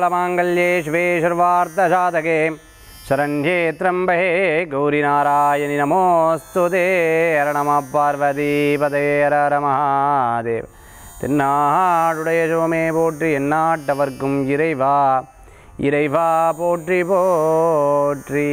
सर्वमङ्गलमाङ्गल्ये शिवे सर्वार्थसाधके शरण्ये त्र्यम्बहे गौरीनारायणि नमोऽस्तु ते हर नमः பார்வதிபதே ஹர ஹர மகாதேவ் தென்னாடுடைய சிவமே போற்றி எந்நாட்டவர்க்கும் இறைவா இறைவா போற்றி போற்றி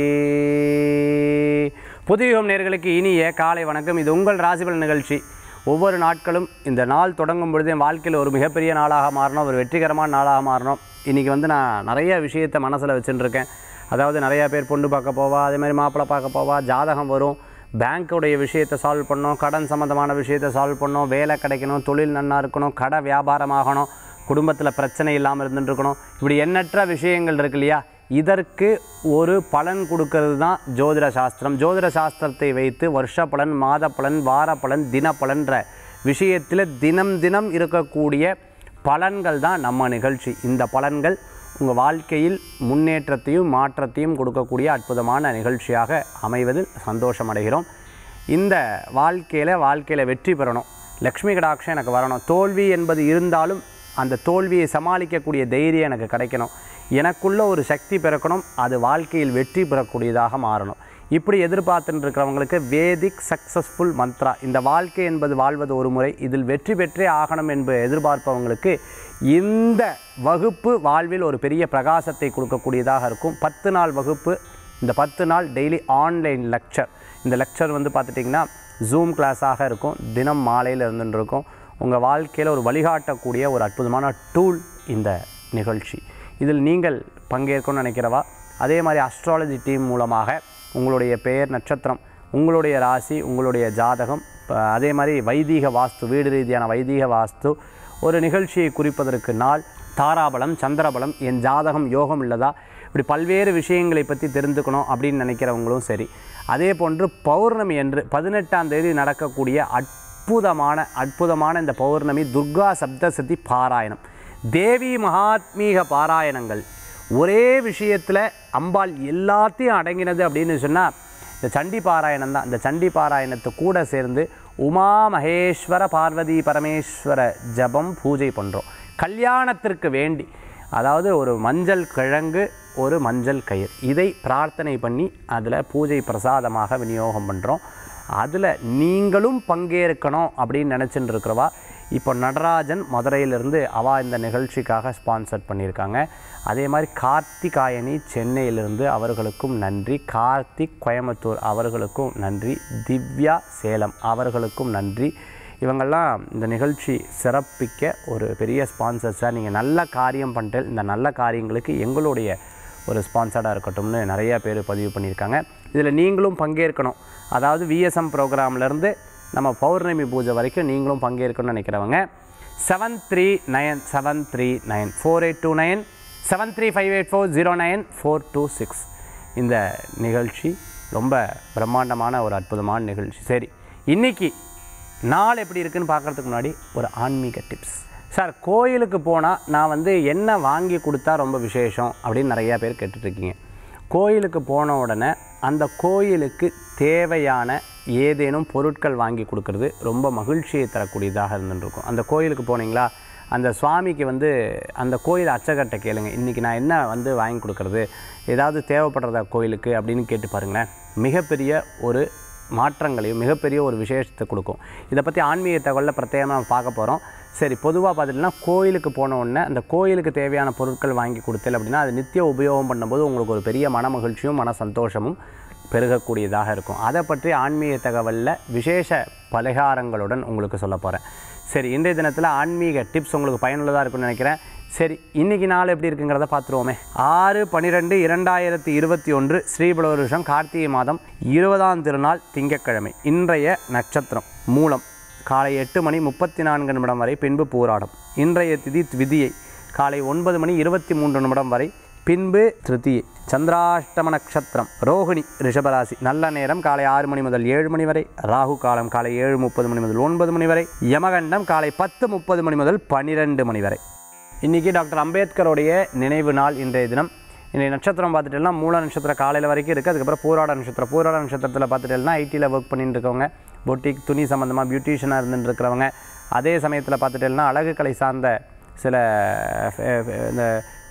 புதியுகம் நேர்களுக்கு இனிய காலை வணக்கம் இது உங்கள் ராசிபல் நிகழ்ச்சி ஒவ்வொரு நாட்களும் இந்த நாள் தொடங்கும் பொழுது என் வாழ்க்கையில் ஒரு மிகப்பெரிய நாளாக மாறணும் ஒரு வெற்றிகரமான நாளாக மாறணும் இன்றைக்கி வந்து நான் நிறைய விஷயத்தை மனசில் வச்சுட்டுருக்கேன் அதாவது நிறையா பேர் பொண்ணு பார்க்க போவா அதே மாதிரி மாப்பிள்ளை பார்க்க போவா ஜாதகம் வரும் பேங்க்குடைய விஷயத்தை சால்வ் பண்ணணும் கடன் சம்மந்தமான விஷயத்தை சால்வ் பண்ணணும் வேலை கிடைக்கணும் தொழில் நன்னா இருக்கணும் கடை வியாபாரமாகணும் குடும்பத்தில் பிரச்சனை இல்லாமல் இருந்துட்டு இருக்கணும் இப்படி எண்ணற்ற விஷயங்கள் இருக்கு இல்லையா இதற்கு ஒரு பலன் கொடுக்கறது தான் ஜோதிட சாஸ்திரம் ஜோதிட சாஸ்திரத்தை வைத்து வருஷ பலன் மாத பலன் வார பலன் தின பலன்ற விஷயத்தில் தினம் தினம் இருக்கக்கூடிய பலன்கள் தான் நம்ம நிகழ்ச்சி இந்த பலன்கள் உங்கள் வாழ்க்கையில் முன்னேற்றத்தையும் மாற்றத்தையும் கொடுக்கக்கூடிய அற்புதமான நிகழ்ச்சியாக அமைவதில் சந்தோஷம் அடைகிறோம் இந்த வாழ்க்கையில் வாழ்க்கையில் வெற்றி பெறணும் லக்ஷ்மி கடாட்சம் எனக்கு வரணும் தோல்வி என்பது இருந்தாலும் அந்த தோல்வியை சமாளிக்கக்கூடிய தைரியம் எனக்கு கிடைக்கணும் எனக்குள்ள ஒரு சக்தி பிறக்கணும் அது வாழ்க்கையில் வெற்றி பெறக்கூடியதாக மாறணும் இப்படி எதிர்பார்த்துட்டு இருக்கிறவங்களுக்கு வேதிக் சக்ஸஸ்ஃபுல் மந்த்ரா இந்த வாழ்க்கை என்பது வாழ்வது ஒரு முறை இதில் வெற்றி பெற்றே ஆகணும் என்று எதிர்பார்ப்பவங்களுக்கு இந்த வகுப்பு வாழ்வில் ஒரு பெரிய பிரகாசத்தை கொடுக்கக்கூடியதாக இருக்கும் பத்து நாள் வகுப்பு இந்த பத்து நாள் டெய்லி ஆன்லைன் லெக்சர் இந்த லெக்சர் வந்து பார்த்துட்டிங்கன்னா ஜூம் கிளாஸாக இருக்கும் தினம் மாலையில் இருந்துட்டு இருக்கும் உங்கள் வாழ்க்கையில் ஒரு வழிகாட்டக்கூடிய ஒரு அற்புதமான டூல் இந்த நிகழ்ச்சி இதில் நீங்கள் பங்கேற்கணும்னு நினைக்கிறவா அதே மாதிரி அஸ்ட்ராலஜி டீம் மூலமாக உங்களுடைய பெயர் நட்சத்திரம் உங்களுடைய ராசி உங்களுடைய ஜாதகம் ப- அதே மாதிரி வைதீக வாஸ்து வீடு ரீதியான வைதீக வாஸ்து ஒரு நிகழ்ச்சியை குறிப்பதற்கு நாள் தாராபலம் சந்திரபலம் என் ஜாதகம் யோகம் இல்லதா இப்படி பல்வேறு விஷயங்களை பற்றி தெரிந்துக்கணும் அப்படின்னு நினைக்கிறவங்களும் சரி அதே போன்று பௌர்ணமி என்று பதினெட்டாம் தேதி நடக்கக்கூடிய அற்புதமான அற்புதமான இந்த பௌர்ணமி துர்கா சப்தசதி பாராயணம் தேவி மகாத்மீக பாராயணங்கள் ஒரே விஷயத்தில் அம்பாள் எல்லாத்தையும் அடங்கினது அப்படின்னு சொன்னால் இந்த சண்டி பாராயணம் தான் இந்த சண்டி பாராயணத்தை கூட சேர்ந்து உமா மகேஸ்வர பார்வதி பரமேஸ்வர ஜபம் பூஜை பண்ணுறோம் கல்யாணத்திற்கு வேண்டி அதாவது ஒரு மஞ்சள் கிழங்கு ஒரு மஞ்சள் கயிறு இதை பிரார்த்தனை பண்ணி அதில் பூஜை பிரசாதமாக விநியோகம் பண்ணுறோம் அதில் நீங்களும் பங்கேற்கணும் அப்படின்னு நினச்சிட்டு இருக்கிறவா இப்போ நடராஜன் மதுரையிலிருந்து அவா இந்த நிகழ்ச்சிக்காக ஸ்பான்சர் பண்ணியிருக்காங்க அதே மாதிரி கார்த்திகாயனி சென்னையிலிருந்து அவர்களுக்கும் நன்றி கார்த்திக் கோயம்புத்தூர் அவர்களுக்கும் நன்றி திவ்யா சேலம் அவர்களுக்கும் நன்றி இவங்கெல்லாம் இந்த நிகழ்ச்சி சிறப்பிக்க ஒரு பெரிய ஸ்பான்சர்ஸாக நீங்கள் நல்ல காரியம் பண்ணிட்டு இந்த நல்ல காரியங்களுக்கு எங்களுடைய ஒரு ஸ்பான்சர்டாக இருக்கட்டும்னு நிறைய பேர் பதிவு பண்ணியிருக்காங்க இதில் நீங்களும் பங்கேற்கணும் அதாவது விஎஸ்எம் ப்ரோக்ராம்லேருந்து நம்ம பௌர்ணமி பூஜை வரைக்கும் நீங்களும் பங்கேற்கணும்னு நினைக்கிறவங்க seven three nine seven three nine four eight two nine seven three five eight four zero nine four two six இந்த நிகழ்ச்சி ரொம்ப பிரம்மாண்டமான ஒரு அற்புதமான நிகழ்ச்சி சரி இன்னைக்கு நாள் எப்படி இருக்குன்னு பார்க்கறதுக்கு முன்னாடி ஒரு ஆன்மீக டிப்ஸ் சார் கோயிலுக்கு போனால் நான் வந்து என்ன வாங்கி கொடுத்தா ரொம்ப விசேஷம் அப்படின்னு நிறையா பேர் கேட்டுட்ருக்கீங்க கோயிலுக்கு போன உடனே அந்த கோயிலுக்கு தேவையான ஏதேனும் பொருட்கள் வாங்கி கொடுக்கறது ரொம்ப மகிழ்ச்சியை தரக்கூடியதாக இருந்துருக்கும் அந்த கோயிலுக்கு போனீங்களா அந்த சுவாமிக்கு வந்து அந்த கோயில் அச்சகட்டை கேளுங்க இன்றைக்கி நான் என்ன வந்து வாங்கி கொடுக்கறது ஏதாவது தேவைப்படுறதா கோயிலுக்கு அப்படின்னு கேட்டு பாருங்களேன் மிகப்பெரிய ஒரு மாற்றங்களையும் மிகப்பெரிய ஒரு விசேஷத்தை கொடுக்கும் இதை பற்றி ஆன்மீக தகவலில் பிரத்யேகமாக நம்ம பார்க்க போகிறோம் சரி பொதுவாக பார்த்துட்டிங்கன்னா கோயிலுக்கு போன உடனே அந்த கோயிலுக்கு தேவையான பொருட்கள் வாங்கி கொடுத்தல் அப்படின்னா அது நித்திய உபயோகம் பண்ணும்போது உங்களுக்கு ஒரு பெரிய மன மகிழ்ச்சியும் மன சந்தோஷமும் பெருகக்கூடியதாக இருக்கும் அதை பற்றி ஆன்மீக தகவலில் விசேஷ பலகாரங்களுடன் உங்களுக்கு சொல்ல போகிறேன் சரி இன்றைய தினத்தில் ஆன்மீக டிப்ஸ் உங்களுக்கு பயனுள்ளதாக இருக்கும்னு நினைக்கிறேன் சரி இன்னைக்கு நாள் எப்படி இருக்குங்கிறத பார்த்துருவோமே ஆறு பன்னிரெண்டு இரண்டாயிரத்தி இருபத்தி ஒன்று ஸ்ரீபல வருஷம் கார்த்திகை மாதம் இருபதாம் திருநாள் திங்கட்கிழமை இன்றைய நட்சத்திரம் மூலம் காலை எட்டு மணி முப்பத்தி நான்கு நிமிடம் வரை பின்பு பூராடம் இன்றைய திதி விதியை காலை ஒன்பது மணி இருபத்தி மூன்று நிமிடம் வரை பின்பு திருத்தியை சந்திராஷ்டம நட்சத்திரம் ரோகிணி ரிஷபராசி நல்ல நேரம் காலை ஆறு மணி முதல் ஏழு மணி வரை ராகு காலம் காலை ஏழு முப்பது மணி முதல் ஒன்பது மணி வரை யமகண்டம் காலை பத்து முப்பது மணி முதல் பன்னிரெண்டு மணி வரை இன்றைக்கி டாக்டர் அம்பேத்கருடைய நினைவு நாள் இன்றைய தினம் இன்றைய நட்சத்திரம் பார்த்துட்டேன்னா மூல நட்சத்திரம் காலையில் வரைக்கும் இருக்குது அதுக்கப்புறம் பூராட நட்சத்திரம் பூராட நட்சத்திரத்தில் பார்த்துட்டேன்னா ஐடியில் ஒர்க் பண்ணிட்டு இருக்கவங்க பொட்டிக் துணி சம்மந்தமாக பியூட்டிஷியனாக இருந்துட்டு இருக்கிறவங்க அதே சமயத்தில் பார்த்துட்டேன்னா அழகு கலை சார்ந்த சில ஃபே- ஃபே- இந்த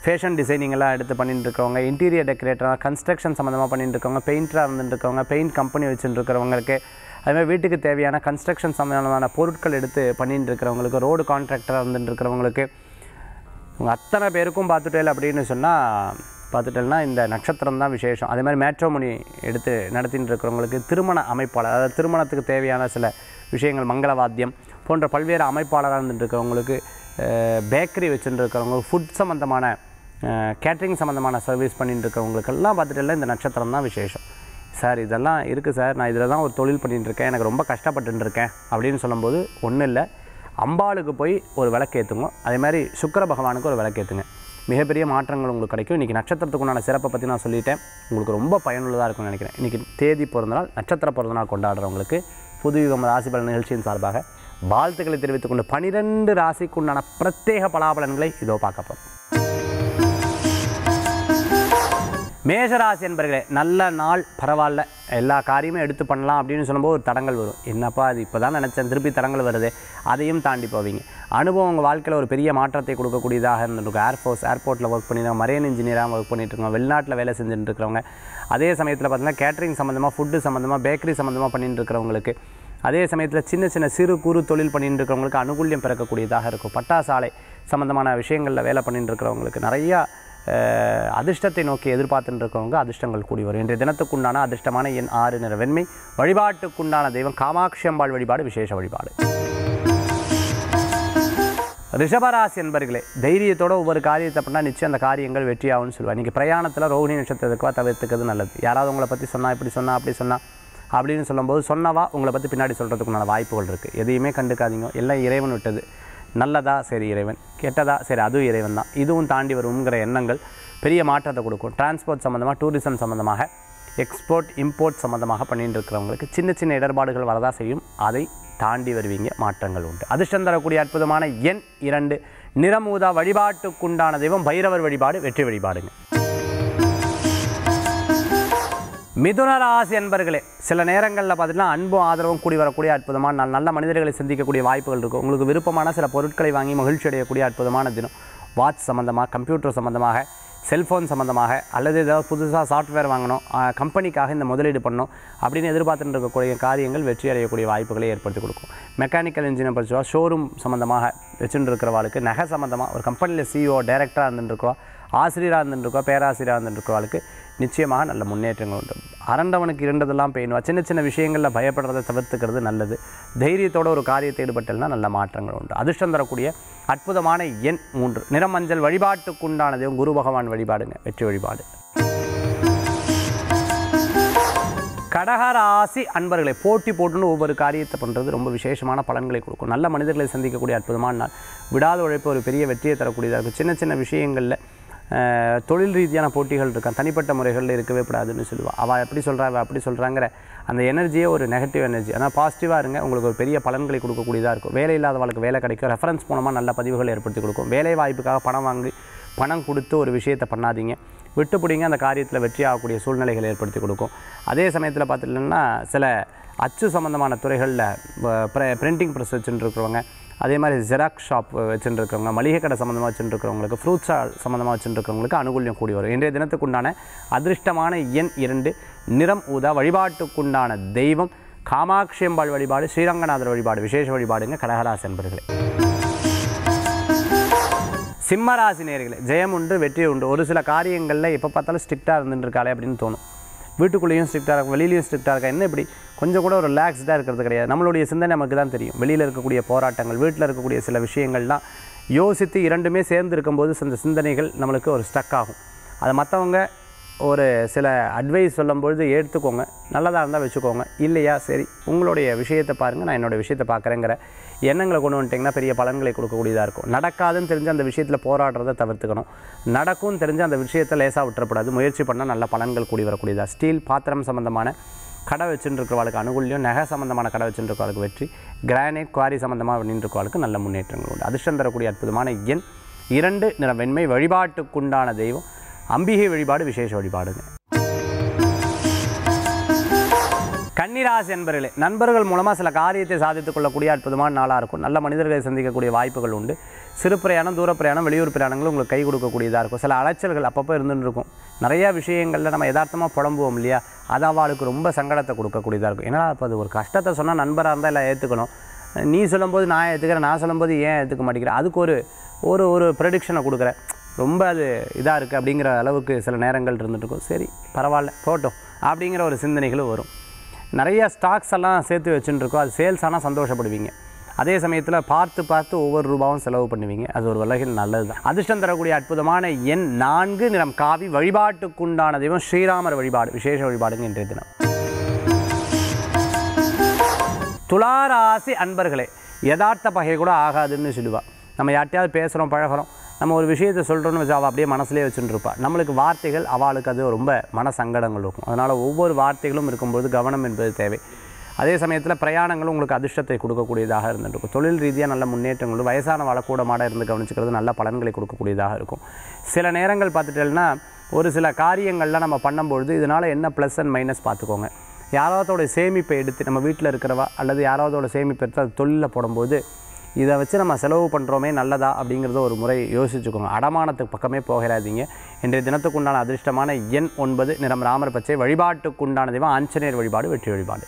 ஃபேஷன் டிசைனிங் எல்லாம் எடுத்து பண்ணிட்டு இருக்கவங்க இன்டீரியர் டெக்கரேட்டராக கன்ஸ்ட்ரக்ஷன் சம்மந்தமாக பண்ணிட்டு இருக்கவங்க பெயிண்டராக இருந்துட்டு இருக்கவங்க பெயிண்ட் கம்பெனி வச்சுட்டு இருக்கிறவங்களுக்கு அதுமாதிரி வீட்டுக்கு தேவையான கன்ஸ்ட்ரக்ஷன் சம்மந்தமான பொருட்கள் எடுத்து பண்ணிட்டு இருக்கிறவங்களுக்கு ரோடு கான்ட்ராக்டராக இருந்துட்டு இருக்கிறவங்களுக்கு உங்கள் அத்தனை பேருக்கும் பார்த்துட்டேல் அப்படின்னு சொன்னால் பார்த்துட்டேன்னா இந்த நட்சத்திரம் தான் விசேஷம் அதே மாதிரி மேட்ரோமணி எடுத்து நடத்திட்டு இருக்கிறவங்களுக்கு திருமண அமைப்பாளர் அதாவது திருமணத்துக்கு தேவையான சில விஷயங்கள் மங்களவாத்தியம் போன்ற பல்வேறு அமைப்பாளராக இருந்துட்டு இருக்கிறவங்களுக்கு பேக்கரி வச்சுட்டு இருக்கிறவங்க ஃபுட் சம்மந்தமான கேட்ரிங் சம்மந்தமான சர்வீஸ் பண்ணிட்டு இருக்கிறவங்களுக்கெல்லாம் பார்த்துட்டேல்ல இந்த நட்சத்திரம் தான் விசேஷம் சார் இதெல்லாம் இருக்குது சார் நான் இதில் தான் ஒரு தொழில் பண்ணிட்டு இருக்கேன் எனக்கு ரொம்ப கஷ்டப்பட்டுட்டு இருக்கேன் அப்படின்னு சொல்லும்போது ஒன்றும் இல்லை அம்பாளுக்கு போய் ஒரு விளக்கேற்றுங்க அதே மாதிரி சுக்கிர பகவானுக்கு ஒரு விளக்கேற்றுங்க மிகப்பெரிய மாற்றங்கள் உங்களுக்கு கிடைக்கும் இன்றைக்கி நட்சத்திரத்துக்கு உண்டான சிறப்பை பற்றி நான் சொல்லிட்டேன் உங்களுக்கு ரொம்ப பயனுள்ளதாக இருக்கும்னு நினைக்கிறேன் இன்றைக்கி தேதி பிறந்தநாள் நட்சத்திர பிறந்தநாள் கொண்டாடுறவங்களுக்கு புதுயுகம் ராசி பலன் நிகழ்ச்சியின் சார்பாக வாழ்த்துக்களை தெரிவித்துக் கொண்டு பனிரெண்டு ராசிக்கு உண்டான பிரத்யேக பலாபலன்களை இதோ பார்க்க போகிறோம் மேஷராசி என்பர்களே நல்ல நாள் பரவாயில்ல எல்லா காரியமும் எடுத்து பண்ணலாம் அப்படின்னு சொல்லும்போது ஒரு தடங்கள் வரும் என்னப்பா அது இப்போ தான் நினச்சேன் திருப்பி தடங்கள் வருது அதையும் தாண்டி போவீங்க அனுபவம் உங்கள் வாழ்க்கையில் ஒரு பெரிய மாற்றத்தை கொடுக்கக்கூடியதாக இருந்திருக்கும் ஏர்ஃபோர்ஸ் ஏர்போர்ட்டில் ஒர்க் பண்ணிடுறவங்க மரைன் இன்ஜினியராக ஒர்க் பண்ணிட்டு இருக்கவங்க வெளிநாட்டில் வேலை செஞ்சுட்டு இருக்கிறவங்க அதே சமயத்தில் பார்த்தீங்கன்னா கேட்டரிங் சம்மந்தமாக ஃபுட்டு சம்மந்தமாக பேக்கரி சம்மந்தமாக பண்ணிட்டு இருக்கிறவங்களுக்கு அதே சமயத்தில் சின்ன சின்ன சிறு குறு தொழில் பண்ணிட்டு இருக்கிறவங்களுக்கு அனுகூல்யம் பிறக்கக்கூடியதாக இருக்கும் பட்டாசாலை சம்மந்தமான விஷயங்களில் வேலை பண்ணிட்டு இருக்கிறவங்களுக்கு நிறையா அஹ், அதிர்ஷ்டத்தை நோக்கி எதிர்பார்த்துட்டு இருக்கிறவங்க அதிர்ஷ்டங்கள் கூடி வரும் இன்றைய தினத்துக்குண்டான அதிர்ஷ்டமான எண் ஆறு நிற வெண்மை வழிபாட்டுக்குண்டான தெய்வம் காமாட்சி அம்பாள் வழிபாடு விசேஷ வழிபாடு ரிஷபராசி என்பர்களே தைரியத்தோட ஒவ்வொரு காரியத்தை பண்ணால் நிச்சயம் அந்த காரியங்கள் வெற்றியாகும்னு சொல்லுவாங்க இன்றைக்கி பிரயாணத்தில் ரோகிணி நட்சத்திரத்துக்குவா தவிர்த்துக்கிறது நல்லது யாராவது உங்களை பற்றி சொன்னால் இப்படி சொன்னா அப்படி சொன்னா அப்படின்னு சொல்லும்போது சொன்னவா உங்களை பற்றி பின்னாடி சொல்கிறதுக்குண்டான வாய்ப்புகள் இருக்குது எதையுமே கண்டுக்காதீங்க எல்லாம் இறைவன் விட்டது நல்லதா சரி இறைவன் கெட்டதா சரி அதுவும் இறைவன் தான் இதுவும் தாண்டி வருங்கிற எண்ணங்கள் பெரிய மாற்றத்தை கொடுக்கும் டிரான்ஸ்போர்ட் சம்மந்தமாக டூரிசம் சம்மந்தமாக எக்ஸ்போர்ட் இம்போர்ட் சம்மந்தமாக பண்ணிட்டு இருக்கிறவங்களுக்கு சின்ன சின்ன இடர்பாடுகள் வரதா செய்யும் அதை தாண்டி வருவீங்க மாற்றங்கள் உண்டு அதிர்ஷ்டம் தரக்கூடிய அற்புதமான எண் இரண்டு நிறமூதா வழிபாட்டுக்குண்டான தெய்வம் பைரவர் வழிபாடு வெற்றி வழிபாடுங்க மிதுன ராசி அன்பர்களே சில நேரங்களில் பார்த்தீங்கன்னா அன்பும் ஆதரவும் கூடி வரக்கூடிய அற்புதமான நாள் நல்ல மனிதர்களை சந்திக்கக்கூடிய வாய்ப்புகள் இருக்கும் உங்களுக்கு விருப்பமான சில பொருட்களை வாங்கி மகிழ்ச்சி அடையக்கூடிய அற்புதமான தினம் வாட்ச் சம்மந்தமாக கம்ப்யூட்டர் சம்மந்தமாக செல்ஃபோன் சம்மந்தமாக அல்லது ஏதாவது புதுசாக சாஃப்ட்வேர் வாங்கணும் ஆஹ், கம்பெனிக்காக இந்த முதலீடு பண்ணணும் அப்படின்னு எதிர்பார்த்துட்டு இருக்கக்கூடிய காரியங்கள் வெற்றி அடையக்கூடிய வாய்ப்புகளை ஏற்படுத்தி கொடுக்கும் மெக்கானிக்கல் இன்ஜினியர் படிச்சுவா ஷோரூம் சம்மந்தமாக வச்சுட்டு இருக்கிறவாளுக்கு நகை சம்மந்தமாக ஒரு கம்பெனியில் சிஇஓ டைரக்டராக இருந்துருக்கோம் ஆசிரியராக இருந்துருக்கோம் பேராசிரியராக இருந்துருக்கவாளுக்கு நிச்சயமாக நல்ல முன்னேற்றங்கள் உண்டு அரண்டவனுக்கு இருண்டதெல்லாம் பெயினுவா சின்ன சின்ன விஷயங்களில் பயப்படுறதை தவிர்த்துக்கிறது நல்லது தைரியத்தோட ஒரு காரியத்தை ஈடுபட்டல்னா நல்ல மாற்றங்கள் உண்டு அதிர்ஷ்டம் தரக்கூடிய அற்புதமான எண் மூன்று நிறமஞ்சள் வழிபாட்டுக்குண்டானது குரு பகவான் வழிபாடுங்க வெற்றி வழிபாடு கடகராசி அன்பர்களை போட்டி போட்டுன்னு ஒவ்வொரு காரியத்தை பண்ணுறது ரொம்ப விசேஷமான பலன்களை கொடுக்கும் நல்ல மனிதர்களை சந்திக்கக்கூடிய அற்புதமான நாள் விடாத உழைப்பு ஒரு பெரிய வெற்றியை தரக்கூடியதாக இருக்கும் சின்ன சின்ன விஷயங்களில் அஹ், தொழில் ரீதியான போட்டிகள் இருக்கான் தனிப்பட்ட முறைகளில் இருக்கவே கூடாதுன்னு சொல்லுவாள் அவள் எப்படி சொல்கிறா அவள் அப்படி சொல்கிறாங்கிற அந்த எனர்ஜியே ஒரு நெகட்டிவ் எனர்ஜி ஆனால் பாசிட்டிவாக இருங்க உங்களுக்கு ஒரு பெரிய பலன்களை கொடுக்கக்கூடியதாக இருக்கும் வேலை இல்லாதவளுக்கு வேலை கிடைக்கும் ரெஃபரன்ஸ் மூலமாக நல்ல பதிவுகளை ஏற்படுத்தி கொடுக்கும் வேலை வாய்ப்புக்காக பணம் வாங்கி பணம் கொடுத்து ஒரு விஷயத்தை பண்ணாதீங்க விட்டு பிடிங்க அந்த காரியத்தில் வெற்றி ஆகக்கூடிய சூழ்நிலைகளை ஏற்படுத்தி கொடுக்கும் அதே சமயத்தில் பார்த்துட்டோம்னா சில அச்சு சம்மந்தமான துறைகளில் பிரிண்டிங் ப்ரெஸ் வச்சுட்டு இருக்கிறவங்க அதே மாதிரி ஜெராக்ஸ் ஷாப் வச்சுட்டு இருக்கிறவங்க மளிகை கடை சம்மந்தமாக வச்சுட்டு இருக்கிறவங்களுக்கு ஃப்ரூட்ஸ் சம்மந்தமாக வச்சுட்டு இருக்கிறவங்களுக்கு அனுகூல்யம் கூடி வரும் இன்றைய தினத்துக்குண்டான அதிர்ஷ்டமான எண் இரண்டு நிறம் ஊதா வழிபாட்டுக்குண்டான தெய்வம் காமாட்சி அம்பாள் வழிபாடு ஸ்ரீரங்கநாதர் வழிபாடு விசேஷ வழிபாடுங்க கடகராசி என்பர்களே சிம்மராசி நேர்களே ஜெயம் உண்டு வெற்றி உண்டு ஒரு சில காரியங்களில் எப்போ பார்த்தாலும் ஸ்ட்ரிக்டாக இருந்துட்டு இருக்காளே அப்படின்னு தோணும் வீட்டுக்குள்ளேயும் ஸ்ட்ரிக்டாக இருக்கும் வெளியிலையும் ஸ்ட்ரிக்டாக இருக்கா என்ன இப்படி கொஞ்சம் கூட ஒரு ரிலாக்ஸ்டாக இருக்கிறது கிடையாது நம்மளுடைய சிந்தனை நமக்கு தான் தெரியும் வெளியில் இருக்கக்கூடிய போராட்டங்கள் வீட்டில் இருக்கக்கூடிய சில விஷயங்கள்லாம் யோசித்து இரண்டுமே சேர்ந்து இருக்கும்போது அந்த சிந்தனைகள் நம்மளுக்கு ஒரு ஸ்டக் ஆகும் அதை மற்றவங்க ஒரு சில அட்வைஸ் சொல்லும்பொழுது எடுத்துக்கோங்க நல்லதாக இருந்தால் வச்சுக்கோங்க இல்லையா சரி உங்களுடைய விஷயத்தை பாருங்கள் நான் என்னோடய விஷயத்தை பார்க்குறேங்கிற எண்ணங்களை கொண்டு வந்துட்டிங்கன்னா பெரிய பலன்களை கொடுக்கக்கூடியதாக இருக்கும் நடக்காதுன்னு தெரிஞ்சு அந்த விஷயத்தில் போராடுறதை தவிர்த்துக்கணும் நடக்கும்னு தெரிஞ்சு அந்த விஷயத்தை லேசாக விட்டுறக்கூடாது முயற்சி பண்ணால் நல்ல பலன்கள் கூடி வரக்கூடியதாக ஸ்டீல் பாத்திரம் சம்மந்தமான கடை வச்சுட்டு இருக்கிறவளுக்கு அனுகூல்யம் நகை சம்மந்தமான கடை வச்சுட்டு இருக்கிறவளுக்கு வெற்றி கிரானைட் குவாரி சம்மந்தமாக பண்ணிட்டு இருக்கிறவளுக்கு நல்ல முன்னேற்றங்கள் உண்டு அதிர்ஷ்டம் தரக்கூடிய அற்புதமான எண் இரண்டு நிற வெண்மை வழிபாட்டுக்குண்டான தெய்வம் அம்பிகை வழிபாடு விசேஷ வழிபாடுங்க கன்னிராசி என்பர்களே நண்பர்கள் மூலமாக சில காரியத்தை சாதித்துக் கொள்ளக்கூடிய அற்புதமான நாளாக இருக்கும் நல்ல மனிதர்களை சந்திக்கக்கூடிய வாய்ப்புகள் உண்டு சிறு பிரயாணம் தூர பிரயாணம் வெளியூர் பிரயாணங்கள் உங்களுக்கு கை கொடுக்கக்கூடியதாக இருக்கும் சில அலைச்சல்கள் அப்பப்போ இருந்துட்டு இருக்கும் நிறையா விஷயங்களில் நம்ம யதார்த்தமாக புலம்புவோம் இல்லையா அது அவளுக்கு ரொம்ப சங்கடத்தை கொடுக்கக்கூடியதாக இருக்கும் ஏன்னா இப்போ அது ஒரு கஷ்டத்தை சொன்னால் நண்பராக இருந்தால் எல்லாம் ஏற்றுக்கணும் நீ சொல்லும்போது நான் ஏற்றுக்கிறேன் நான் சொல்லும்போது ஏன் ஏற்றுக்க மாட்டேங்கிறேன் அதுக்கு ஒரு ஒரு ஒரு ப்ரெடிக்ஷனை கொடுக்குறேன் ரொம்ப அது இதாக இருக்குது அப்படிங்கிற அளவுக்கு சில நேரங்கள் இருந்துட்டு இருக்கும் சரி பரவாயில்ல போட்டோம் அப்படிங்கிற ஒரு சிந்தனைகளும் வரும் நிறைய ஸ்டாக்ஸ் எல்லாம் சேர்த்து வச்சுட்டு இருக்கோம் அது சேல்ஸ் ஆனால் சந்தோஷப்படுவீங்க அதே சமயத்தில் பார்த்து பார்த்து ஒவ்வொரு ரூபாவும் செலவு பண்ணுவீங்க அது ஒரு வகையில் நல்லது தான் அதிர்ஷ்டம் தரக்கூடிய அற்புதமான எண் நான்கு நிறம் காவி வழிபாட்டுக்குண்டான தெய்வம் ஸ்ரீராமர் வழிபாடு விசேஷ வழிபாடுங்க இன்றைய தினம் துளாராசி அன்பர்களே யதார்த்த பகை கூட ஆகாதுன்னு சொல்லுவா நம்ம யார்ட்டையாவது பேசுகிறோம் பழகுறோம் நம்ம ஒரு விஷயத்தை சொல்கிறோன்னு வச்சு அவள் அப்படியே மனசுலேயே வச்சுட்டு இருப்பா நம்மளுக்கு வார்த்தைகள் அவளுக்கு அது ரொம்ப மன சங்கடங்கள் இருக்கும் அதனால் ஒவ்வொரு வார்த்தைகளும் இருக்கும்போது கவனம் என்பது தேவை அதே சமயத்தில் பிரயாணங்களும் உங்களுக்கு அதிர்ஷ்டத்தை கொடுக்கக்கூடியதாக இருந்துருக்கும் தொழில் ரீதியாக நல்ல முன்னேற்றங்களும் வயசான வளக்கூடமாட இருந்து கவனிச்சுக்கிறது நல்ல பலன்களை கொடுக்கக்கூடியதாக இருக்கும் சில நேரங்கள் பார்த்துட்டேன்னா ஒரு சில காரியங்கள்லாம் நம்ம பண்ணும்பொழுது இதனால் என்ன ப்ளஸ் அண்ட் மைனஸ் பார்த்துக்கோங்க யாராவதோட சேமிப்பை எடுத்து நம்ம வீட்டில் இருக்கிறவா அல்லது யாராவதோட சேமிப்பை எடுத்து அது தொழிலில் போடும்போது இதை வச்சு நம்ம செலவு பண்ணுறோமே நல்லதா அப்படிங்கிறத ஒரு முறை யோசிச்சுக்கோங்க அடமானத்துக்கு பக்கமே போகிறாதீங்க இன்றைய தினத்துக்குண்டான அதிர்ஷ்டமான எண் ஒன்பது நிறம் ராமர் பச்சை வழிபாட்டுக்குண்டான தெய்வம் ஆஞ்சநேயர் வழிபாடு வெற்றி வழிபாடு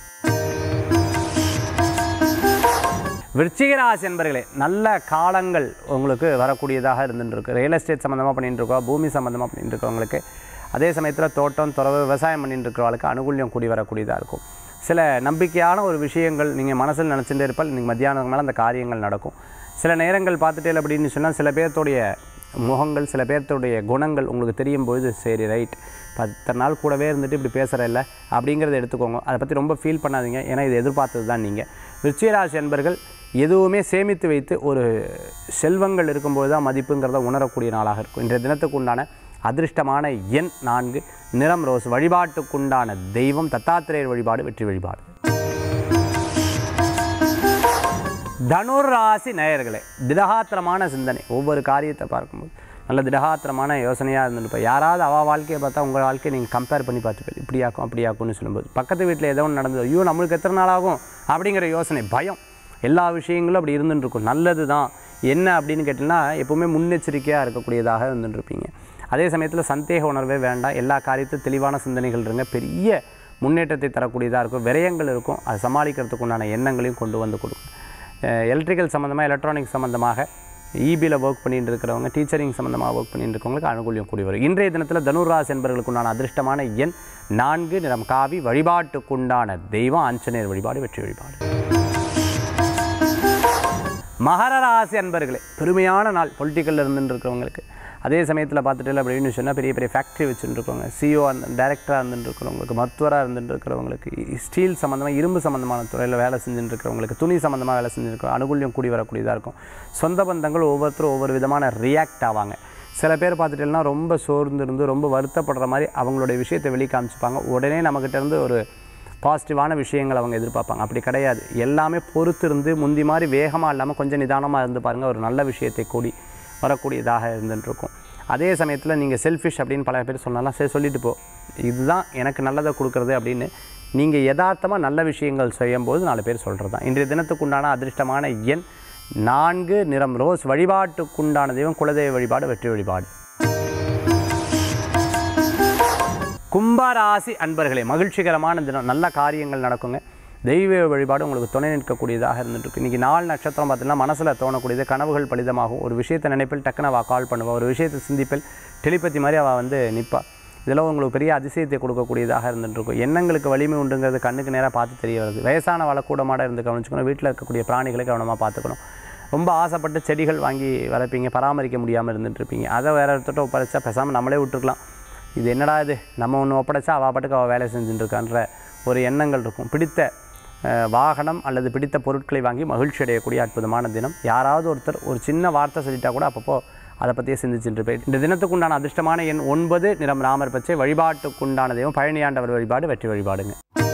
விருச்சிகராசி என்பர்களே நல்ல காலங்கள் உங்களுக்கு வரக்கூடியதாக இருந்துட்டு இருக்கு ரியல் எஸ்டேட் சம்மந்தமாக பண்ணிட்டு இருக்கோம் பூமி சம்மந்தமாக பண்ணிட்டு இருக்கவங்களுக்கு அதே சமயத்தில் தோட்டம் துறவு விவசாயம் பண்ணிட்டு இருக்கிறவங்களுக்கு அனுகூல்யம் கூடி வரக்கூடியதாக இருக்கும் சில நம்பிக்கையான ஒரு விஷயங்கள் நீங்கள் மனசில் நினச்சிட்டே இருப்பால் நீங்கள் மத்தியானம் மேலே அந்த காரியங்கள் நடக்கும் சில நேரங்கள் பார்த்துட்டே அப்படின்னு சொன்னால் சில பேர்த்துடைய முகங்கள் சில பேர்த்துடைய குணங்கள் உங்களுக்கு தெரியும் பொழுது சரி ரைட் பத்து நாள் கூடவே இருந்துட்டு இப்படி பேசுகிற இல்லை அப்படிங்கிறத எடுத்துக்கோங்க அதை பற்றி ரொம்ப ஃபீல் பண்ணாதீங்க ஏன்னா இது எதிர்பார்த்தது தான் நீங்கள் விருச்சிகராசி என்பர்கள் எதுவுமே சேமித்து வைத்து ஒரு செல்வங்கள் இருக்கும்போது தான் மதிப்புங்கிறத உணரக்கூடிய நாளாக இருக்கும் இன்றைய தினத்துக்கு உண்டான அதிர்ஷ்டமான எண் நான்கு நிறம் ரோஸ் வழிபாட்டுக்குண்டான தெய்வம் தத்தாத்திரேயர் வழிபாடு வெற்றி வழிபாடு தனுர் ராசி நேயர்களே திடகாத்திரமான சிந்தனை ஒவ்வொரு காரியத்தை பார்க்கும்போது நல்ல திடகாத்திரமான யோசனையாக இருந்துருப்போம் யாராவது அவள் வாழ்க்கையை பார்த்தா உங்கள் வாழ்க்கையை நீங்கள் கம்பேர் பண்ணி பார்த்துப்பீங்க இப்படியாக்கும் அப்படியாக்கும்னு சொல்லும்போது பக்கத்து வீட்டில் ஏதோ ஒன்று நடந்தது ஐயோ நம்மளுக்கு எத்தனை நாள் ஆகும் அப்படிங்கிற யோசனை பயம் எல்லா விஷயங்களும் அப்படி இருந்துட்டு இருக்கும் நல்லது தான் என்ன அப்படின்னு கேட்டிங்கன்னா எப்போவுமே முன்னெச்சரிக்கையாக இருக்கக்கூடியதாக இருந்துட்டுருப்பீங்க அதே சமயத்தில் சந்தேக உணர்வே வேண்டாம் எல்லா காரியத்தையும் தெளிவான சிந்தனைகள் இருங்க பெரிய முன்னேற்றத்தை தரக்கூடியதாக இருக்கும் விரயங்கள் இருக்கும் அதை சமாளிக்கிறதுக்கு உண்டான எண்ணங்களையும் கொண்டு வந்து கொடுக்கும் எலக்ட்ரிக்கல் சம்மந்தமாக எலக்ட்ரானிக்ஸ் சம்மந்தமாக இபியில் ஒர்க் பண்ணிட்டு இருக்கிறவங்க டீச்சரிங் சம்மந்தமாக ஒர்க் பண்ணிட்டு இருக்கவங்களுக்கு அனுகூலியம் கூடி வரும் இன்றைய தினத்தில் தனுராஸ் என்பவர்களுக்கு உண்டான அதிர்ஷ்டமான எண் நான்கு நிறம் காவி வழிபாட்டுக்குண்டான தெய்வம் ஆஞ்சநேயர் வழிபாடு வெற்றி வழிபாடு மகர ராசி அன்பர்களே பெருமையான நாள் பொலிட்டிக்கலில் இருந்துட்டு இருக்கிறவங்களுக்கு அதே சமயத்தில் பார்த்துட்டு அப்படின்னு சொன்னால் பெரிய பெரிய ஃபேக்ட்ரி வச்சுட்டு இருக்கவங்க சிஓ அந்த டைரக்டராக இருந்துட்டு இருக்கிறவங்களுக்கு மருத்துவராக இருந்துட்டு இருக்கிறவங்களுக்கு ஸ்டீல் சம்மந்தமாக இரும்பு சம்மந்தமான துறையில் வேலை செஞ்சுட்டு இருக்கிறவங்களுக்கு துணி சம்மந்தமாக வேலை செஞ்சுட்டு இருக்கிற அனுகூல்யம் கூடி வரக்கூடியதாக இருக்கும் சொந்த பந்தங்கள் ஒவ்வொருத்தரும் ஒவ்வொரு விதமான ரியாக்ட் ஆவாங்க சில பேர் பார்த்துட்டேன்னா ரொம்ப சோர்ந்து இருந்து ரொம்ப வருத்தப்படுற மாதிரி அவங்களுடைய விஷயத்தை வெளியே காமிச்சுப்பாங்க உடனே நம்மக்கிட்ட இருந்து ஒரு பாசிட்டிவான விஷயங்கள் அவங்க எதிர்பார்ப்பாங்க அப்படி கிடையாது எல்லாமே பொறுத்து இருந்து முந்தி மாதிரி வேகமாக இல்லாமல் கொஞ்சம் நிதானமாக இருந்து பாருங்கள் ஒரு நல்ல விஷயத்தை கூடி வரக்கூடியதாக இருந்துட்டுருக்கும் அதே சமயத்தில் நீங்கள் செல்ஃபிஷ் அப்படின்னு பல பேர் சொன்னாலும் சரி சொல்லிட்டு போ இதுதான் எனக்கு நல்லதை கொடுக்குறது அப்படின்னு நீங்கள் யதார்த்தமாக நல்ல விஷயங்கள் செய்யும்போது நாலு பேர் சொல்கிறது தான் இன்றைய தினத்துக்குண்டான அதிர்ஷ்டமான எண் நான்கு நிறம் ரோஸ் வழிபாட்டுக்குண்டான தெய்வம் குலதெய்வ வழிபாடு வெற்றி வழிபாடு கும்பராசி அன்பர்களே மகிழ்ச்சிகரமான தினம் நல்ல காரியங்கள் நடக்குங்க தெய்வ வழிபாடு உங்களுக்கு துணை நிற்கக்கூடியதாக இருந்துட்டு இன்றைக்கி நாலு நட்சத்திரம் பார்த்தீங்கன்னா மனசில் தோணக்கூடியது கனவுகள் பலிதமாகும் ஒரு விஷயத்தை நினைப்பில் டக்குன்னு அவள் கால் பண்ணுவாள் ஒரு விஷயத்தை சிந்திப்பில் டெலிபதி மாதிரி அவள் வந்து நிற்பா இதெல்லாம் உங்களுக்கு பெரிய அதிசயத்தை கொடுக்கக்கூடியதாக இருந்துட்டுருக்கும் எண்ணங்களுக்கு வலிமை உண்டுங்கிறது கண்ணுக்கு நேராக பார்த்து தெரிய வருது வயசான வளக்கூடமாட இருந்து கவனிச்சுக்கணும் வீட்டில் இருக்கக்கூடிய பிராணிகளை கவனமாக பார்த்துக்கணும் ரொம்ப ஆசைப்பட்டு செடிகள் வாங்கி வளர்ப்பீங்க பராமரிக்க முடியாமல் இருந்துட்டு இருப்பீங்க அதை வேறு ஒருத்தட்ட ஒப்படைச்சா பேசாமல் நம்மளே விட்டுருக்கலாம் இது என்னடா இது நம்ம ஒன்று ஒப்படைச்சா அவள் பாட்டுக்கு அவள் வேலை செஞ்சுட்டு இருக்கான்ற ஒரு எண்ணங்கள் இருக்கும் பிடித்த அஹ், வாகனம் அல்லது பிடித்த பொருட்களை வாங்கி மகிழ்ச்சி அடையக்கூடிய அற்புதமான தினம் யாராவது ஒருத்தர் ஒரு சின்ன வார்த்தை சொல்லிட்டா கூட அப்பப்போ அதை பற்றியே சிந்திச்சுட்டு இருப்பேன் இந்த தினத்துக்குண்டான அதிர்ஷ்டமான எண் ஒன்பது நிறம் ராமர் பச்சை வழிபாட்டுக்குண்டான தெய்வம் பழனியாண்டவர் வழிபாடு வெற்றி வழிபாடுங்க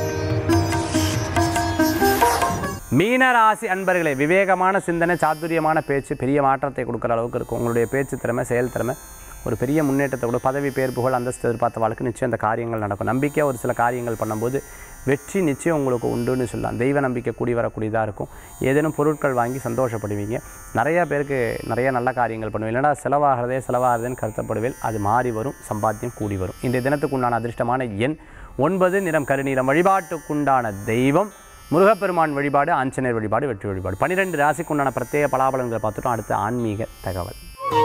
மீனராசி அன்பர்களே விவேகமான சிந்தனை சாதுரியமான பேச்சு பெரிய மாற்றத்தை கொடுக்குற அளவுக்கு இருக்கும் உங்களுடைய பேச்சு திறமை செயல் திறமை ஒரு பெரிய முன்னேற்றத்தை கூட பதவி பேர் புகழ் அந்தஸ்து எதிர்பார்த்த வாழ்க்கை நிச்சயம் அந்த காரியங்கள் நடக்கும் நம்பிக்கையாக ஒரு சில காரியங்கள் பண்ணும்போது வெற்றி நிச்சயம் உங்களுக்கு உண்டுன்னு சொல்லலாம் தெய்வ நம்பிக்கை கூடி வரக்கூடியதாக இருக்கும் ஏதேனும் பொருட்கள் வாங்கி சந்தோஷப்படுவீங்க நிறையா பேருக்கு நிறைய நல்ல காரியங்கள் பண்ணுவீங்க இல்லைனா செலவாகிறதே செலவாகிறதுன்னு கருத்தப்படுவேன் அது மாறி வரும் சம்பாத்தியம் கூடி வரும் இன்றைய தினத்துக்கு உண்டான அதிர்ஷ்டமான எண் ஒன்பது நிறம் கருநீரம் வழிபாட்டுக்குண்டான தெய்வம் முருகப்பெருமான் வழிபாடு ஆஞ்சநேயர் வழிபாடு வெற்றி வழிபாடு பன்னிரெண்டு ராசிக்குண்டான பிரத்யேக பலாபலன்களை பார்த்துட்டோம் அடுத்து ஆன்மீக தகவல்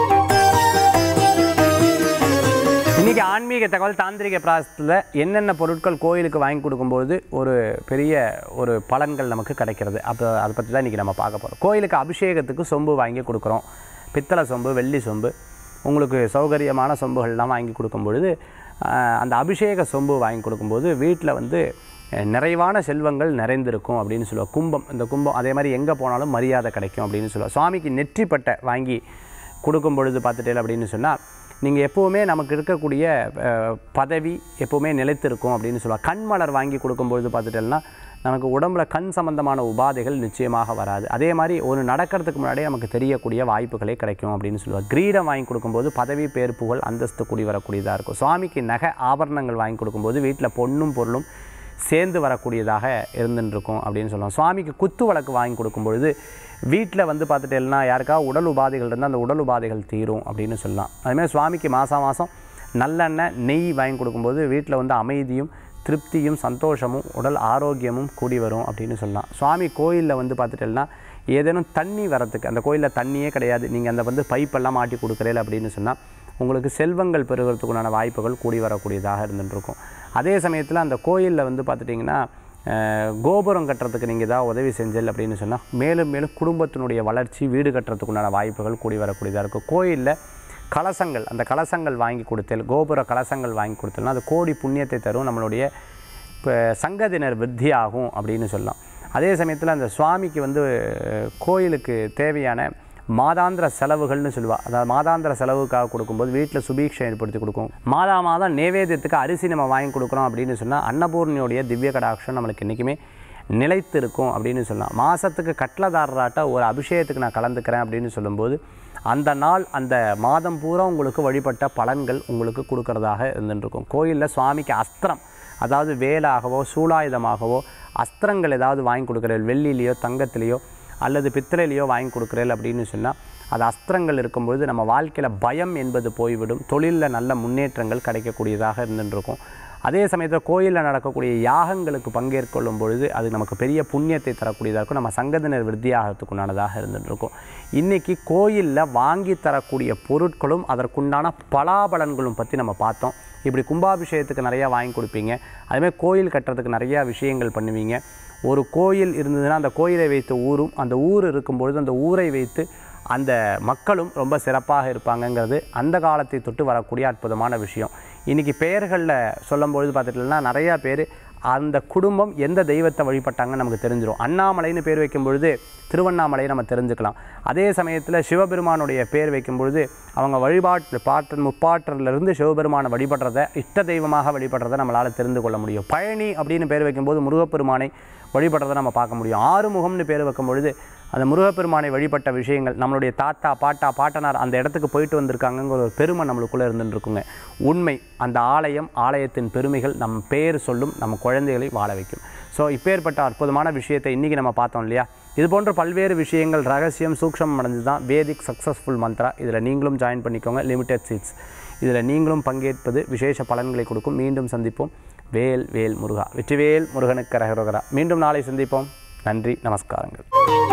இன்றைக்கி ஆன்மீக தகவல் தாந்திரிக பிராசத்தில் என்னென்ன பொருட்கள் கோயிலுக்கு வாங்கி கொடுக்கும்போது ஒரு பெரிய ஒரு பலன்கள் நமக்கு கிடைக்கிறது அப்போ அதை பற்றி தான் இன்றைக்கி நம்ம பார்க்க போகிறோம் கோயிலுக்கு அபிஷேகத்துக்கு சொம்பு வாங்கி கொடுக்குறோம் பித்தளை சொம்பு வெள்ளி சொம்பு உங்களுக்கு சௌகரியமான சொம்புகள்லாம் வாங்கி கொடுக்கும் பொழுது ஆஹ், அந்த அபிஷேக சொம்பு வாங்கி கொடுக்கும்போது வீட்டில் வந்து அஹ், நிறைவான செல்வங்கள் நிறைந்திருக்கும் அப்படின்னு சொல்லுவோம் கும்பம் இந்த கும்பம் அதே மாதிரி எங்கே போனாலும் மரியாதை கிடைக்கும் அப்படின்னு சொல்லுவோம் சுவாமிக்கு நெற்றிப்பட்டை வாங்கி கொடுக்கும் பொழுது பார்த்துட்டேன் அப்படின்னு சொன்னால் நீங்கள் எப்போவுமே நமக்கு இருக்கக்கூடிய அஹ், பதவி எப்போவுமே நிலைத்திருக்கும் அப்படின்னு சொல்லுவாங்க கண் மலர் வாங்கி கொடுக்கும்பொழுது பார்த்துட்டேன்னா நமக்கு உடம்புல கண் சம்பந்தமான உபாதைகள் நிச்சயமாக வராது அதே மாதிரி ஒரு நடக்கிறதுக்கு முன்னாடியே நமக்கு தெரியக்கூடிய வாய்ப்புகளே கிடைக்கும் அப்படின்னு சொல்லுவாங்க கிரீடம் வாங்கி கொடுக்கும்போது பதவி பேர் புகழ் அந்தஸ்து கூடி வரக்கூடியதாக இருக்கும் சுவாமிக்கு நகை ஆபரணங்கள் வாங்கி கொடுக்கும்போது வீட்டில் பொண்ணும் பொருளும் சேர்ந்து வரக்கூடியதாக இருந்துன்னு இருக்கும் அப்படின்னு சொல்லுவோம் சுவாமிக்கு குத்து விளக்கு வாங்கி கொடுக்கும் பொழுது வீட்டில் வந்து பார்த்துட்டேன்னா யாருக்கா உடல் உபாதைகள் இருந்தால் அந்த உடல் உபாதைகள் தீரும் அப்படின்னு சொல்லலாம் அதுமாதிரி சுவாமிக்கு மாதம் மாதம் நல்லெண்ணெய் நெய் வாங்கி கொடுக்கும்போது வீட்டில் வந்து அமைதியும் திருப்தியும் சந்தோஷமும் உடல் ஆரோக்கியமும் கூடி வரும் அப்படின்னு சொல்லலாம் சுவாமி கோயிலில் வந்து பார்த்துட்டேன்னா ஏதேனும் தண்ணி வரத்துக்கு அந்த கோயிலில் தண்ணியே கிடையாது நீங்கள் அந்த வந்து பைப்பெல்லாம் மாட்டி கொடுக்குறீங்க அப்படின்னு சொன்னால் உங்களுக்கு செல்வங்கள் பெறுகிறதுக்குண்டான வாய்ப்புகள் கூடி வரக்கூடியதாக இருந்துட்டு இருக்கும் அதே சமயத்தில் அந்த கோயிலில் வந்து பார்த்துட்டிங்கன்னா அஹ், கோபுரம் கட்டுறதுக்கு நீங்கள் ஏதாவது உதவி செஞ்சல் அப்படின்னு சொன்னால் மேலும் மேலும் குடும்பத்தினுடைய வளர்ச்சி வீடு கட்டுறதுக்குண்டான வாய்ப்புகள் கூடி வரக்கூடியதாக இருக்கும் கோயிலில் கலசங்கள் அந்த கலசங்கள் வாங்கி கொடுத்தல் கோபுர கலசங்கள் வாங்கி கொடுத்தல்னா அது கோடி புண்ணியத்தை தரும் நம்மளுடைய இப்போ சங்கதினர் விருத்தியாகும் அப்படின்னு சொல்லலாம் அதே சமயத்தில் அந்த சுவாமிக்கு வந்து அஹ், கோயிலுக்கு தேவையான மாதாந்திர செலவுகள்னு சொல்லுவா அதாவது மாதாந்திர செலவுக்காக கொடுக்கும்போது வீட்டில் சுபீட்சை ஏற்படுத்தி கொடுக்கும் மாதா மாதம் நேவேத்தியத்துக்கு அரிசி நம்ம வாங்கி கொடுக்குறோம் அப்படின்னு சொன்னால் அன்னபூர்ணியோடைய திவ்ய கடாட்சம் நம்மளுக்கு என்றைக்குமே நிலைத்து இருக்கும் அப்படின்னு சொல்லலாம் மாதத்துக்கு கட்டளதாரராட்ட ஒரு அபிஷேகத்துக்கு நான் கலந்துக்கிறேன் அப்படின்னு சொல்லும்போது அந்த நாள் அந்த மாதம் பூரா உங்களுக்கு வழிபட்ட பலன்கள் உங்களுக்கு கொடுக்கறதாக இருந்துருக்கும் கோயிலில் சுவாமிக்கு அஸ்திரம் அதாவது வேலாகவோ சூலாயுதமாகவோ அஸ்திரங்கள் ஏதாவது வாங்கி கொடுக்குறேன் வெள்ளிலேயோ தங்கத்திலேயோ அல்லது பித்தளையிலையோ வாங்கி கொடுக்குறேன் அப்படின்னு சொன்னால் அது அஸ்திரங்கள் இருக்கும்பொழுது நம்ம வாழ்க்கையில் பயம் என்பது போய்விடும் தொழிலில் நல்ல முன்னேற்றங்கள் கிடைக்கக்கூடியதாக இருந்துருக்கும் அதே சமயத்தில் கோயிலில் நடக்கக்கூடிய யாகங்களுக்கு பங்கேற்கொள்ளும் பொழுது அது நமக்கு பெரிய புண்ணியத்தை தரக்கூடியதாக இருக்கும் நம்ம சங்கதினர் விருத்தியாகிறதுக்குண்டானதாக இருந்துருக்கும் இன்றைக்கி கோயிலில் வாங்கி தரக்கூடிய பொருட்களும் அதற்குண்டான பலாபலன்களும் பற்றி நம்ம பார்த்தோம் இப்படி கும்பாபிஷேகத்துக்கு நிறையா வாங்கி கொடுப்பீங்க அதுமாதிரி கோயில் கட்டுறதுக்கு நிறையா விஷயங்கள் பண்ணுவீங்க ஒரு கோயில் இருந்ததுன்னா அந்த கோயிலை வைத்த ஊரும் அந்த ஊர் இருக்கும்பொழுது அந்த ஊரை வைத்து அந்த மக்களும் ரொம்ப சிறப்பாக இருப்பாங்கங்கிறது அந்த காலத்தை தொட்டு வரக்கூடிய அற்புதமான விஷயம் இன்றைக்கி பெயர்களில் சொல்லும்பொழுது பார்த்துட்டோம்னா நிறையா பேர் அந்த குடும்பம் எந்த தெய்வத்தை வழிபட்டாங்கன்னு நமக்கு தெரிஞ்சிடும் அண்ணாமலைன்னு பேர் வைக்கும் பொழுது திருவண்ணாமலையை நம்ம தெரிஞ்சுக்கலாம் அதே சமயத்தில் சிவபெருமானுடைய பேர் வைக்கும் பொழுது அவங்க வழிபாட்டு பாட்டு முப்பாற்றலிருந்து சிவபெருமானை வழிபடுறத இஷ்ட தெய்வமாக வழிபடுறதை நம்மளால் தெரிந்து கொள்ள முடியும் பழனி அப்படின்னு பேர் வைக்கும்போது முருகப்பெருமானை வழிபடுறதை நம்ம பார்க்க முடியும் ஆறுமுகம்னு பேர் வைக்கும் பொழுது அந்த முருகப்பெருமானை வழிபட்ட விஷயங்கள் நம்மளுடைய தாத்தா பாட்டா பாட்டனார் அந்த இடத்துக்கு போயிட்டு வந்திருக்காங்கங்கிற ஒரு பெருமை நம்மளுக்குள்ளே இருந்துட்டு இருக்குங்க உண்மை அந்த ஆலயம் ஆலயத்தின் பெருமைகள் நம் பேர் சொல்லும் நம்ம குழந்தைகளை வாழ வைக்கும் ஸோ இப்பேற்பட்ட அற்புதமான விஷயத்தை இன்றைக்கி நம்ம பார்த்தோம் இல்லையா இது போன்ற பல்வேறு விஷயங்கள் ரகசியம் சூக்ஷம் அடைஞ்சு தான் வேதிக் சக்ஸஸ்ஃபுல் மந்த்ரா இதில் நீங்களும் ஜாயின் பண்ணிக்கோங்க லிமிடெட் சீட்ஸ் இதில் நீங்களும் பங்கேற்பது விசேஷ பலன்களை கொடுக்கும் மீண்டும் சந்திப்போம் வேல் வேல் முருகா வெற்றிவேல் முருகனுக்கு ரகரோகரா மீண்டும் நாளை சந்திப்போம் நன்றி நமஸ்காரங்கள்